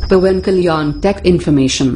Pawan Kalyan Tech Information.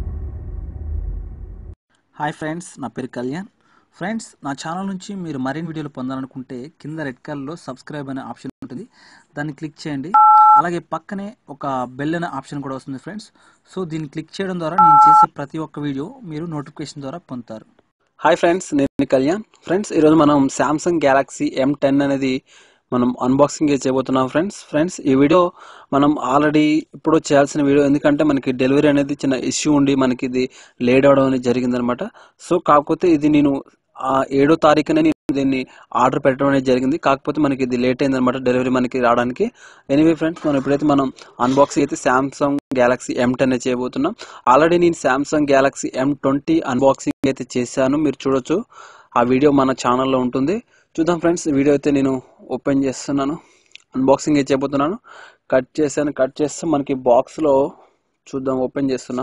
Hi friends నా పేరు Kalyan friends నా ఛానల్ నుంచి మీరు మరిన్ని వీడియోలు పొందాలనుకుంటే కింద రెడ్ కలర్లో సబ్స్క్రైబ్ అనే ఆప్షన్ ఉంటుంది దాన్ని క్లిక్ చేయండి అలాగే పక్కనే ఒక బెల్ అనే ఆప్షన్ కూడా వస్తుంది ఫ్రెండ్స్ సో దీన్ని క్లిక్ చేయడం ద్వారా నేను చేసే ప్రతి ఒక్క వీడియో మీరు నోటిఫికేషన్ ద్వారా పొందుతారు హాయ్ ఫ్రెండ్స్ నేను కళ్యాణ్ ఫ్రెండ్స్ ఈరోజు మనం శాంసంగ్ గ్యాలక్సీ ఎం టెన్ అనేది మనం అన్బాక్సింగ్ చేయబోతున్నాం ఫ్రెండ్స్ ఫ్రెండ్స్ ఈ వీడియో మనం ఆల్రెడీ ఇప్పుడు చేయాల్సిన వీడియో ఎందుకంటే మనకి డెలివరీ అనేది చిన్న ఇష్యూ ఉండి మనకి ఇది లేట్ అవడం అనేది జరిగిందనమాట సో కాకపోతే ఇది నేను ఆ ఏడో తారీఖునే నేను దీన్ని ఆర్డర్ పెట్టడం అనేది జరిగింది కాకపోతే మనకి ఇది లేట్ అయిందనమాట డెలివరీ మనకి రావడానికి ఎనీవే ఫ్రెండ్స్ మనం ఇప్పుడైతే మనం అన్బాక్సింగ్ అయితే శాంసంగ్ గ్యాలక్సీ ఎం టెన్ చేయబోతున్నాం ఆల్రెడీ నేను Samsung Galaxy M twenty unboxing అయితే చేశాను మీరు చూడొచ్చు ఆ వీడియో మన ఛానల్లో ఉంటుంది చూద్దాం ఫ్రెండ్స్ ఈ వీడియో అయితే నేను ఓపెన్ చేస్తున్నాను అన్బాక్సింగ్ అయితే చేయబోతున్నాను కట్ చేశాను కట్ చేస్తే మనకి బాక్స్లో చూద్దాం ఓపెన్ చేస్తున్నా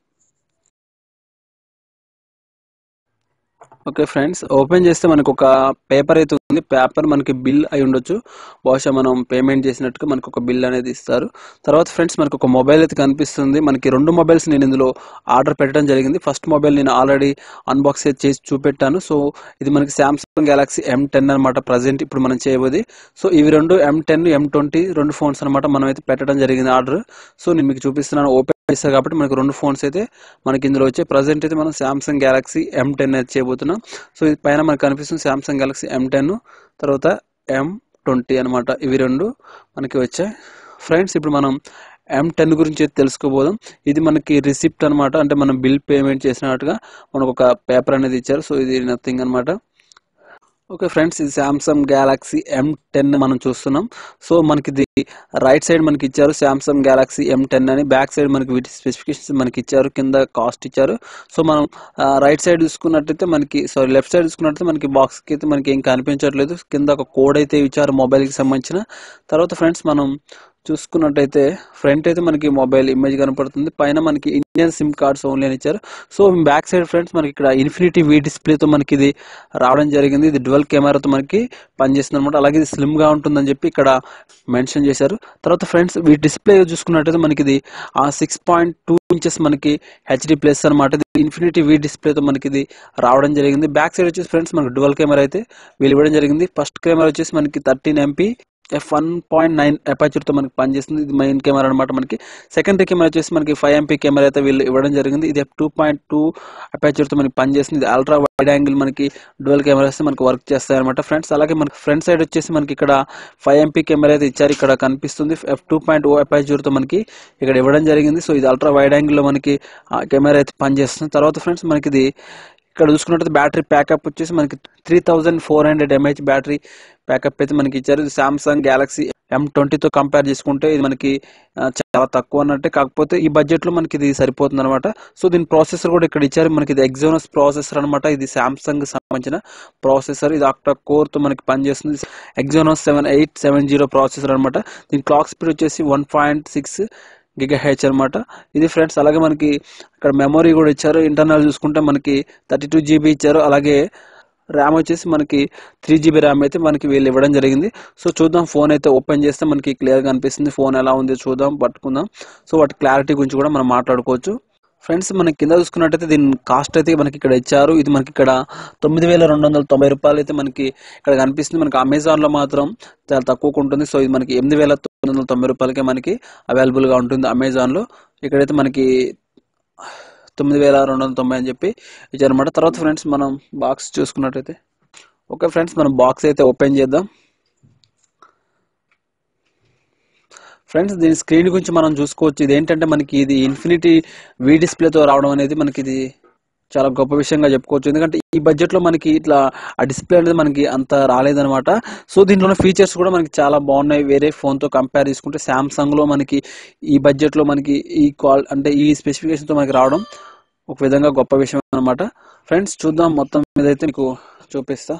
ఓకే ఫ్రెండ్స్ ఓపెన్ చేస్తే మనకు ఒక పేపర్ అయితే ఉంది పేపర్ మనకి బిల్ అయి ఉండొచ్చు బహుశా మనం పేమెంట్ చేసినట్టుగా మనకు ఒక బిల్ అనేది ఇస్తారు తర్వాత ఫ్రెండ్స్ మనకు ఒక మొబైల్ అయితే కనిపిస్తుంది మనకి రెండు మొబైల్స్ నేను ఇందులో ఆర్డర్ పెట్టడం జరిగింది ఫస్ట్ మొబైల్ నేను ఆల్రెడీ అన్బాక్స్ చేసి చూపెట్టాను సో ఇది మనకి శాంసంగ్ గెలాక్సీ ఎం టెన్ అనమాట ప్రజెంట్ ఇప్పుడు మనం చేయబోది సో ఇవి రెండు ఎం టెన్ ఎం ట్వంటీ రెండు ఫోన్స్ అనమాట మనం అయితే పెట్టడం జరిగింది ఆర్డర్ సో నేను మీకు చూపిస్తున్నాను ఓపెన్ చేస్తారు కాబట్టి మనకు రెండు ఫోన్స్ అయితే మనకి ఇందులో వచ్చే ప్రజెంట్ అయితే మనం శాంసంగ్ గెలాక్సీ ఎం టెన్ అయితే చేయబోతున్నాం సో ఇది పైన మనకు కనిపిస్తుంది శాంసంగ్ గెలాక్సీ ఎం టెన్ తర్వాత ఎం ట్వంటీ అనమాట ఇవి రెండు మనకి వచ్చాయి ఫ్రెండ్స్ ఇప్పుడు మనం ఎం టెన్ గురించి అయితే తెలుసుకోబోదాం ఇది మనకి రిసిప్ట్ అనమాట అంటే మనం బిల్ పేమెంట్ చేసినట్టుగా మనకు ఒక పేపర్ అనేది ఇచ్చారు సో ఇది నథింగ్ అనమాట ఓకే ఫ్రెండ్స్ ఇది శాంసంగ్ గ్యాలక్సీ ఎం టెన్ మనం చూస్తున్నాం సో మనకి ఇది రైట్ సైడ్ మనకి ఇచ్చారు శాంసంగ్ గ్యాలక్సీ ఎం టెన్ అని బ్యాక్ సైడ్ మనకి వీటి స్పెసిఫికేషన్స్ మనకి ఇచ్చారు కింద కాస్ట్ ఇచ్చారు సో మనం రైట్ సైడ్ చూసుకున్నట్టయితే మనకి సారీ లెఫ్ట్ సైడ్ చూసుకున్నట్టయితే మనకి బాక్స్కి అయితే మనకి ఏం కనిపించట్లేదు కింద ఒక కోడ్ అయితే ఇచ్చారు మొబైల్కి సంబంధించిన తర్వాత ఫ్రెండ్స్ మనం చూసుకున్నట్టయితే ఫ్రంట్ అయితే మనకి మొబైల్ ఇమేజ్ కనపడుతుంది పైన మనకి ఇండియన్ సిమ్ కార్డ్స్ ఓన్లీ అని ఇచ్చారు సో బ్యాక్ సైడ్ ఫ్రెండ్స్ మనకి ఇక్కడ ఇన్ఫినిటీ వి డిస్ప్లేతో మనకి ఇది రావడం జరిగింది ఇది డ్యువల్ కెమెరాతో మనకి పనిచేస్తుంది అనమాట అలాగే ఇది స్లిమ్ గా ఉంటుందని చెప్పి ఇక్కడ మెన్షన్ చేశారు తర్వాత ఫ్రెండ్స్ ఈ డిస్ప్లే చూసుకున్నట్టయితే మనకి ఇది ఆ సిక్స్ పాయింట్ టూ ఇంచెస్ మనకి హెచ్డి ప్లస్ అనమాట ఇది ఇన్ఫినిటీ వి డిస్ప్లేతో మనకి ఇది రావడం జరిగింది బ్యాక్ సైడ్ వచ్చేసి ఫ్రెండ్స్ మనకి డ్యువల్ కెమెరా అయితే వీళ్ళు ఇవ్వడం జరిగింది ఫస్ట్ కెమెరా వచ్చేసి మనకి thirteen MP F one point nine తో మనకి పనిచేస్తుంది ఇది మెయిన్ కెమెరా అనమాట మనకి సెకండరీ కెమెరా వచ్చేసి మనకి ఫైవ్ ఎంపీ కెమెరా అయితే వీళ్ళు ఇవ్వడం జరిగింది ఇది ఎఫ్ టూ పాయింట్ టూ తో మనకి పనిచేస్తుంది ఇది అల్ట్రా వైడ్ యాంగిల్ మనకి డ్యువల్ కెమెరాస్ మనకి వర్క్ చేస్తాయి అనమాట ఫ్రెండ్స్ అలాగే మనకి ఫ్రంట్ సైడ్ వచ్చేసి మనకి ఇక్కడ ఫైవ్ ఎంపీ కెమెరా అయితే ఇచ్చారు ఇక్కడ కనిపిస్తుంది ఎఫ్ టూ పాయింట్ ఓ తో మనకి ఇక్కడ ఇవ్వడం జరిగింది సో ఇది అల్ట్రా వైడ్ యాంగిల్ లో మనకి కెమెరా అయితే పనిచేస్తుంది తర్వాత ఫ్రెండ్స్ మనకి ఇది ఇక్కడ చూసుకున్నట్టు బ్యాటరీ ప్యాకప్ వచ్చేసి మనకి three thousand four hundred M H battery backup అయితే మనకి ఇచ్చారు ఇది సామ్సంగ్ గ్యాలక్సీ ఎం ట్వంటీతో కంపేర్ చేసుకుంటే ఇది మనకి చాలా తక్కువ అన్నట్టే కాకపోతే ఈ బడ్జెట్ లో మనకి ఇది సరిపోతుంది అనమాట సో దీని ప్రాసెసర్ కూడా ఇక్కడ ఇచ్చారు మనకి ఇది ఎగ్జోనస్ ప్రాసెసర్ అనమాట ఇది సామ్సంగ్ సంబంధించిన ప్రాసెసర్ ఇది ఆక్టా కోర్ తో మనకి పనిచేస్తుంది Exynos seven eight seven zero processor అనమాట దీని క్లాక్ స్పీడ్ వచ్చేసి one point six giga H అనమాట ఇది ఫ్రెండ్స్ అలాగే మనకి ఇక్కడ మెమొరీ కూడా ఇచ్చారు ఇంటర్నల్ చూసుకుంటే మనకి థర్టీ టూ జీబీ ఇచ్చారు అలాగే ర్యామ్ వచ్చేసి మనకి త్రీ జీబీ ర్యామ్ అయితే మనకి వీళ్ళు ఇవ్వడం జరిగింది సో చూద్దాం ఫోన్ అయితే ఓపెన్ చేస్తే మనకి క్లియర్గా అనిపిస్తుంది ఫోన్ ఎలా ఉంది చూద్దాం పట్టుకుందాం సో వాటి క్లారిటీ గురించి కూడా మనం మాట్లాడుకోవచ్చు ఫ్రెండ్స్ మనకి కింద చూసుకున్నట్టయితే దీని కాస్ట్ అయితే మనకి ఇక్కడ ఇచ్చారు ఇది మనకి ఇక్కడ తొమ్మిది వేల రెండు వందల తొంభై రూపాయలు అయితే మనకి ఇక్కడ కనిపిస్తుంది మనకి అమెజాన్ లో మాత్రం చాలా తక్కువకు ఉంటుంది సో ఇది మనకి ఎనిమిది వేల తొమ్మిది వందల తొంభై రూపాయలకే మనకి అవైలబుల్ గా ఉంటుంది అమెజాన్ లో ఇక్కడైతే మనకి తొమ్మిది వేల రెండు వందల తొంభై అని చెప్పి ఇచ్చారనమాట తర్వాత ఫ్రెండ్స్ మనం బాక్స్ చూసుకున్నట్టయితే ఓకే ఫ్రెండ్స్ మనం బాక్స్ అయితే ఓపెన్ చేద్దాం ఫ్రెండ్స్ దీని స్క్రీన్ గురించి మనం చూసుకోవచ్చు ఇది ఏంటంటే మనకి ఇది ఇన్ఫినిటీ వి డిస్ప్లేతో రావడం అనేది మనకి ఇది చాలా గొప్ప విషయంగా చెప్పుకోవచ్చు ఎందుకంటే ఈ బడ్జెట్ లో మనకి ఇట్లా ఆ డిస్ప్లే అనేది మనకి అంత రాలేదనమాట సో దీంట్లో ఫీచర్స్ కూడా మనకి చాలా బాగున్నాయి వేరే ఫోన్ తో కంపేర్ చేసుకుంటే సామ్సంగ్ లో మనకి ఈ బడ్జెట్ లో మనకి ఈ క్వాల్ అంటే ఈ స్పెసిఫికేషన్ తో మనకి రావడం ఒక విధంగా గొప్ప విషయం అనమాట ఫ్రెండ్స్ చూద్దాం మొత్తం మీద అయితే మీకు చూపిస్తా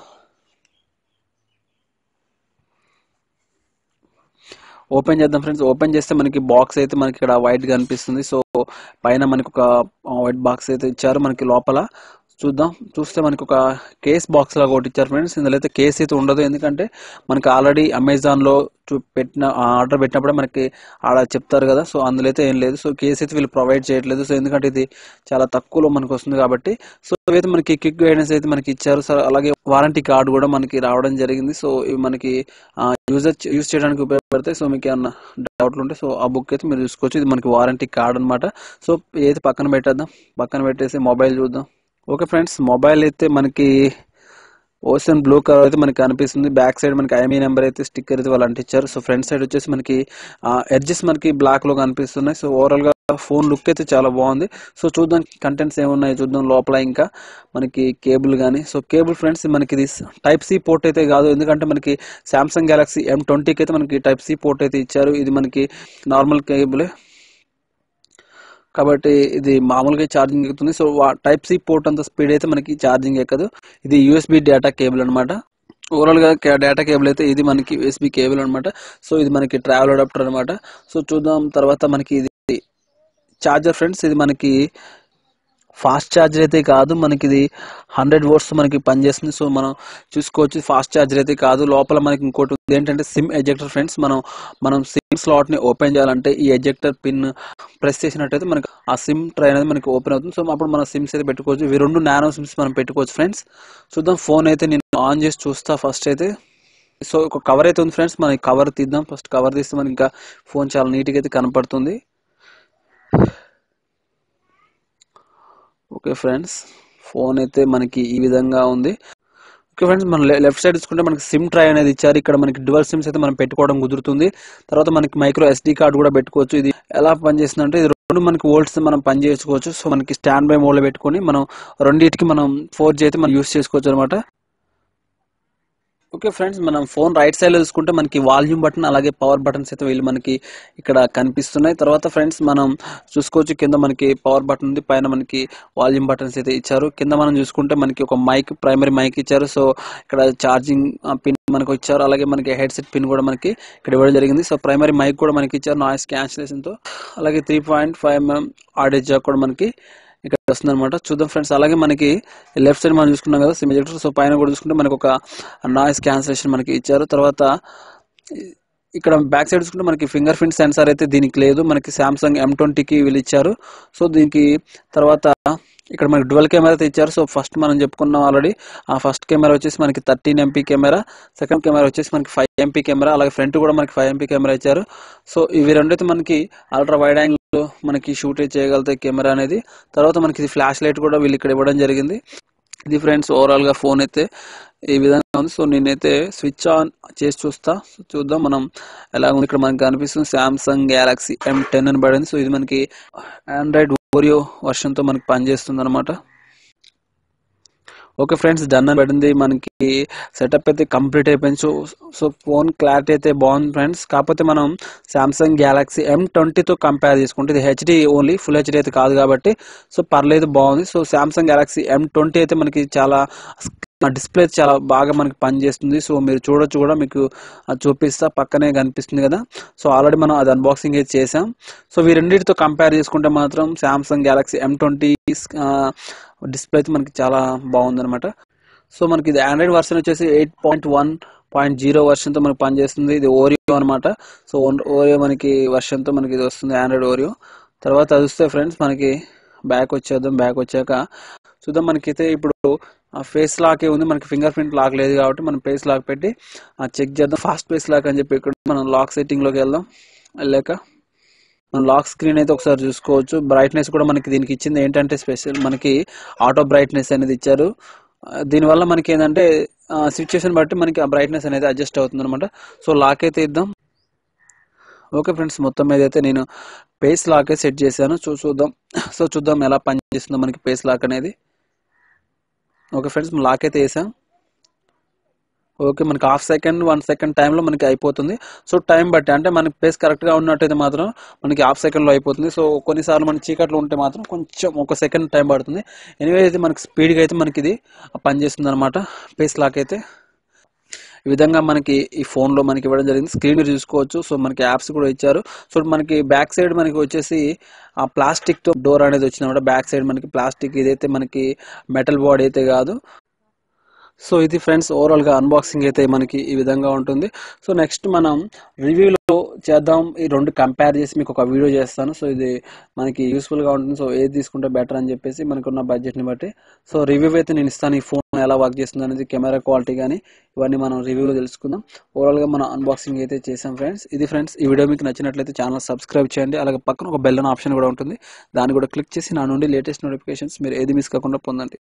ఓపెన్ చేద్దాం ఫ్రెండ్స్ ఓపెన్ చేస్తే మనకి బాక్స్ అయితే మనకి ఇక్కడ వైట్ గా అనిపిస్తుంది సో పైన మనకి ఒక వైట్ బాక్స్ అయితే ఇచ్చారు మనకి లోపల చూద్దాం చూస్తే మనకి ఒక కేస్ బాక్స్ లాగా ఒకటి ఇచ్చారు ఫ్రెండ్స్ ఇందులో అయితే కేస్ అయితే ఉండదు ఎందుకంటే మనకి ఆల్రెడీ అమెజాన్లో చూ పెట్టిన ఆర్డర్ పెట్టినప్పుడే మనకి ఆడ చెప్తారు కదా సో అందులో అయితే ఏం లేదు సో కేస్ అయితే వీళ్ళు ప్రొవైడ్ చేయట్లేదు సో ఎందుకంటే ఇది చాలా తక్కువలో మనకు వస్తుంది కాబట్టి సో ఇవైతే మనకి క్విక్ గైడెన్స్ అయితే మనకి ఇచ్చారు సో అలాగే వారంటీ కార్డు కూడా మనకి రావడం జరిగింది సో ఇవి మనకి యూజర్ యూజ్ చేయడానికి ఉపయోగపడతాయి సో మీకు ఏమన్నా డౌట్లు ఉంటే సో ఆ బుక్ అయితే మీరు చూసుకోవచ్చు ఇది మనకి వారంటీ కార్డ్ అనమాట సో ఏది పక్కన పెట్టేద్దాం పక్కన పెట్టేసి మొబైల్ చూద్దాం ఓకే ఫ్రెండ్స్ మొబైల్ అయితే మనకి ఓషన్ బ్లూ కలర్ అయితే మనకి కనిపిస్తుంది బ్యాక్ సైడ్ మనకి ఐఎంఈ నెంబర్ అయితే స్టిక్కర్ అయితే వాళ్ళు అంటించారు సో ఫ్రంట్ సైడ్ వచ్చేసి మనకి ఎడ్జెస్ మనకి బ్లాక్ లో కనిపిస్తున్నాయి సో ఓవరాల్ గా ఫోన్ లుక్ అయితే చాలా బాగుంది సో చూద్దాం కంటెంట్స్ ఏమున్నాయి చూద్దాం లోపల ఇంకా మనకి కేబుల్ కానీ సో కేబుల్ ఫ్రెండ్స్ మనకి ఇది టైప్ సి పోర్ట్ అయితే కాదు ఎందుకంటే మనకి సామ్సంగ్ గెలాక్సీ ఎం ట్వంటీకి అయితే మనకి టైప్ సి పోర్ట్ అయితే ఇచ్చారు ఇది మనకి నార్మల్ కేబులే కాబట్టి ఇది మామూలుగా ఛార్జింగ్ ఎక్కుతుంది సో టైప్ సి పోర్ట్ అంత స్పీడ్ అయితే మనకి ఛార్జింగ్ ఎక్కదు ఇది యూఎస్బి డేటా కేబుల్ అనమాట ఓవరాల్ గా డేటా కేబుల్ అయితే ఇది మనకి యూఎస్బి కేబుల్ అనమాట సో ఇది మనకి ట్రావెల్ అడాప్టర్ అనమాట సో చూద్దాం తర్వాత మనకి ఇది చార్జర్ ఫ్రెండ్స్ ఇది మనకి ఫాస్ట్ ఛార్జర్ అయితే కాదు మనకి ఇది హండ్రెడ్ వోట్స్ మనకి పనిచేస్తుంది సో మనం చూసుకోవచ్చు ఫాస్ట్ ఛార్జర్ అయితే కాదు లోపల మనకి ఇంకోటి ఉంది ఏంటంటే సిమ్ ఎజెక్టర్ ఫ్రెండ్స్ మనం మనం సిమ్ స్లాట్ ని ఓపెన్ చేయాలంటే ఈ ఎజెక్టర్ పిన్ ప్రెస్ చేసినట్టయితే మనకి ఆ సిమ్ ట్రై అనేది మనకి ఓపెన్ అవుతుంది సో అప్పుడు మనం సిమ్స్ అయితే పెట్టుకోవచ్చు ఇవి రెండు నానో సిమ్స్ మనం పెట్టుకోవచ్చు ఫ్రెండ్స్ చూద్దాం ఫోన్ అయితే నేను ఆన్ చేసి చూస్తా ఫస్ట్ అయితే సో ఒక కవర్ అయితే ఉంది ఫ్రెండ్స్ మనం కవర్ తీద్దాం ఫస్ట్ కవర్ తీస్తే మనకి ఇంకా ఫోన్ చాలా నీట్గా అయితే కనపడుతుంది ఓకే ఫ్రెండ్స్ ఫోన్ అయితే మనకి ఈ విధంగా ఉంది ఓకే ఫ్రెండ్స్ మన లెఫ్ట్ సైడ్ చూసుకుంటే మనకి సిమ్ ట్రై అనేది ఇచ్చారు ఇక్కడ మనకి డ్యువల్ సిమ్స్ అయితే మనం పెట్టుకోవడం కుదురుతుంది తర్వాత మనకి మైక్రో ఎస్డి కార్డ్ కూడా పెట్టుకోవచ్చు ఇది ఎలా పనిచేస్తుంది అంటే ఇది రెండు మనకి వోల్ట్స్ మనం పని చేసుకోవచ్చు సో మనకి స్టాండ్ బై మోడ్ లో పెట్టుకొని మనం రెండింటికి మనం ఫోర్ జీ అయితే మనం యూస్ చేసుకోవచ్చు అనమాట ఓకే ఫ్రెండ్స్ మనం ఫోన్ రైట్ సైడ్ లో చూసుకుంటే మనకి వాల్యూమ్ బటన్ అలాగే పవర్ బటన్స్ అయితే వీళ్ళు మనకి ఇక్కడ కనిపిస్తున్నాయి తర్వాత ఫ్రెండ్స్ మనం చూసుకోవచ్చు కింద మనకి పవర్ బటన్ ఉంది పైన మనకి వాల్యూమ్ బటన్స్ అయితే ఇచ్చారు కింద మనం చూసుకుంటే మనకి ఒక మైక్ ప్రైమరీ మైక్ ఇచ్చారు సో ఇక్కడ ఛార్జింగ్ పిన్ మనకు ఇచ్చారు అలాగే మనకి హెడ్సెట్ పిన్ కూడా మనకి ఇక్కడ ఇవ్వడం జరిగింది సో ప్రైమరీ మైక్ కూడా మనకి ఇచ్చారు నాయిస్ క్యాన్సిలేషన్ తో అలాగే three point five MM audio jack కూడా మనకి ఇక్కడ వస్తుంది అనమాట చూద్దాం ఫ్రెండ్స్ అలాగే మనకి లెఫ్ట్ సైడ్ మనం చూసుకున్నాం కదా సిమ్ ఎజెక్టర్ సో పైన కూడా చూసుకుంటే మనకి ఒక నాయిస్ క్యాన్సిలేషన్ మనకి ఇచ్చారు తర్వాత ఇక్కడ బ్యాక్ సైడ్ చూసుకుంటే మనకి ఫింగర్ ప్రింట్ సెన్సార్ అయితే దీనికి లేదు మనకి సామ్సంగ్ ఎం ట్వంటీకి వీళ్ళు ఇచ్చారు సో దీనికి తర్వాత ఇక్కడ మనకి డ్వెల్ కెమెరా అయితే ఇచ్చారు సో ఫస్ట్ మనం చెప్పుకున్నాం ఆల్రెడీ ఆ ఫస్ట్ కెమెరా వచ్చేసి మనకి thirteen MP camera second camera వచ్చేసి మనకి ఫైవ్ ఎంపీ కెమెరా అలాగే ఫ్రంట్ కూడా మనకి ఫైవ్ ఎంపీ కెమెరా ఇచ్చారు సో ఇవి రెండైతే మనకి అల్ట్రా వైడ్ యాంగిల్ మనకి షూట్ చేయగలుగుతాయి కెమెరా అనేది తర్వాత మనకి ఇది ఫ్లాష్ లైట్ కూడా వీళ్ళు ఇక్కడ ఇవ్వడం జరిగింది ఇది ఫ్రెండ్స్ ఓవరాల్ గా ఫోన్ అయితే ఈ విధంగా ఉంది సో నేనైతే స్విచ్ ఆన్ చేసి చూస్తా సో చూద్దాం మనం ఎలా ఉంది ఇక్కడ మనకి కనిపిస్తుంది సామ్సంగ్ గ్యాలక్సీ ఎం టెన్ అని పడింది సో ఇది మనకి ఆండ్రాయిడ్ ఓరియో వర్షన్ తో మనకి పనిచేస్తుంది అనమాట ఓకే ఫ్రెండ్స్ డన్ అని పడింది మనకి సెటప్ అయితే కంప్లీట్ అయిపోయింది సో సో ఫోన్ క్లారిటీ అయితే బాగుంది ఫ్రెండ్స్ కాకపోతే మనం సామ్సంగ్ గ్యాలక్సీ ఎం ట్వంటీతో కంపేర్ చేసుకుంటే ఇది హెచ్డి ఓన్లీ ఫుల్ హెచ్డి అయితే కాదు కాబట్టి సో పర్లేదు బాగుంది so Samsung Galaxy M twenty అయితే మనకి చాలా డిస్ప్లే చాలా బాగా మనకి పనిచేస్తుంది సో మీరు చూడొచ్చు కూడా మీకు అది చూపిస్తా పక్కనే కనిపిస్తుంది కదా సో ఆల్రెడీ మనం అది అన్బాక్సింగ్ అయితే చేసాం సో ఈ రెండింటితో కంపేర్ చేసుకుంటే మాత్రం Samsung Galaxy M twenty display అయితే మనకి చాలా బాగుందన్నమాట సో మనకి ఇది ఆండ్రాయిడ్ వర్షన్ వచ్చేసి eight point one point zero వర్షన్తో మనకి పనిచేస్తుంది ఇది ఓరియో అనమాట సో ఓరియో మనకి వర్షన్తో మనకి ఇది వస్తుంది ఆండ్రాయిడ్ ఓరియో తర్వాత చూస్తే ఫ్రెండ్స్ మనకి బ్యాక్ వచ్చేద్దాం బ్యాక్ వచ్చాక చూద్దాం మనకైతే ఇప్పుడు ఫేస్ లాకే ఉంది మనకి ఫింగర్ ప్రింట్ లాక్ లేదు కాబట్టి మనం ఫేస్ లాక్ పెట్టి చెక్ చేద్దాం ఫాస్ట్ ఫేస్ లాక్ అని చెప్పి ఇక్కడ మనం లాక్ సెట్టింగ్ లోకి వెళ్దాం వెళ్ళాక మనం లాక్ స్క్రీన్ అయితే ఒకసారి చూసుకోవచ్చు బ్రైట్నెస్ కూడా మనకి దీనికి ఇచ్చింది ఏంటంటే స్పెషల్ మనకి ఆటో బ్రైట్నెస్ అనేది ఇచ్చారు దీనివల్ల మనకి ఏంటంటే సిచ్యుయేషన్ బట్టి మనకి ఆ బ్రైట్నెస్ అనేది అడ్జస్ట్ అవుతుంది అనమాట సో లాక్ అయితే ఇద్దాం ఓకే ఫ్రెండ్స్ మొత్తం మీద అయితే నేను పేస్ లాక్ సెట్ చేశాను చూ చూద్దాం సో చూద్దాం ఎలా పనిచేస్తుందో మనకి పేస్ లాక్ అనేది ఓకే ఫ్రెండ్స్ లాక్ అయితే వేసాం ఓకే మనకి హాఫ్ సెకండ్ వన్ సెకండ్ టైంలో మనకి అయిపోతుంది సో టైం బట్టి అంటే మనకి పేస్ కరెక్ట్గా ఉన్నట్టయితే మాత్రం మనకి హాఫ్ సెకండ్లో అయిపోతుంది సో కొన్నిసార్లు మన చీకట్లో ఉంటే మాత్రం కొంచెం ఒక సెకండ్ టైం పడుతుంది ఎనివే అయితే మనకి స్పీడ్గా అయితే మనకి ఇది పనిచేస్తుంది అనమాట పేస్ లాక్ అయితే ఈ విధంగా మనకి ఈ ఫోన్లో మనకి ఇవ్వడం జరిగింది స్క్రీన్ మీరు చూసుకోవచ్చు సో మనకి యాప్స్ కూడా ఇచ్చారు సో మనకి బ్యాక్ సైడ్ మనకి వచ్చేసి ఆ ప్లాస్టిక్ తో డోర్ అనేది వచ్చిందన్నమాట బ్యాక్ సైడ్ మనకి ప్లాస్టిక్ ఇదైతే మనకి మెటల్ బాడీ అయితే కాదు సో ఇది ఫ్రెండ్స్ ఓవరాల్గా అన్బాక్సింగ్ అయితే మనకి ఈ విధంగా ఉంటుంది సో నెక్స్ట్ మనం రివ్యూలో చేద్దాం ఈ రెండు కంపేర్ చేసి మీకు ఒక వీడియో చేస్తాను సో ఇది మనకి యూస్ఫుల్గా ఉంటుంది సో ఏది తీసుకుంటే బెటర్ అని చెప్పేసి మనకున్న బడ్జెట్ని బట్టి సో రివ్యూ అయితే నేను ఇస్తాను ఈ ఫోన్ ఎలా వర్క్ చేస్తుంది అనేది కెమెరా క్వాలిటీ కానీ ఇవన్నీ మనం రివ్యూలో తెలుసుకుందాం ఓవరాల్గా మనం అన్బాక్సింగ్ అయితే చేసాం ఫ్రెండ్స్ ఇది ఫ్రెండ్స్ ఈ వీడియో మీకు నచ్చినట్లయితే ఛానల్ సబ్స్క్రైబ్ చేయండి అలాగే పక్కన ఒక బెల్ అనే ఆప్షన్ కూడా ఉంటుంది దాన్ని కూడా క్లిక్ చేసి నా నుండి లేటెస్ట్ నోటిఫికేషన్స్ మీరు ఏది మిస్ కాకుండా పొందండి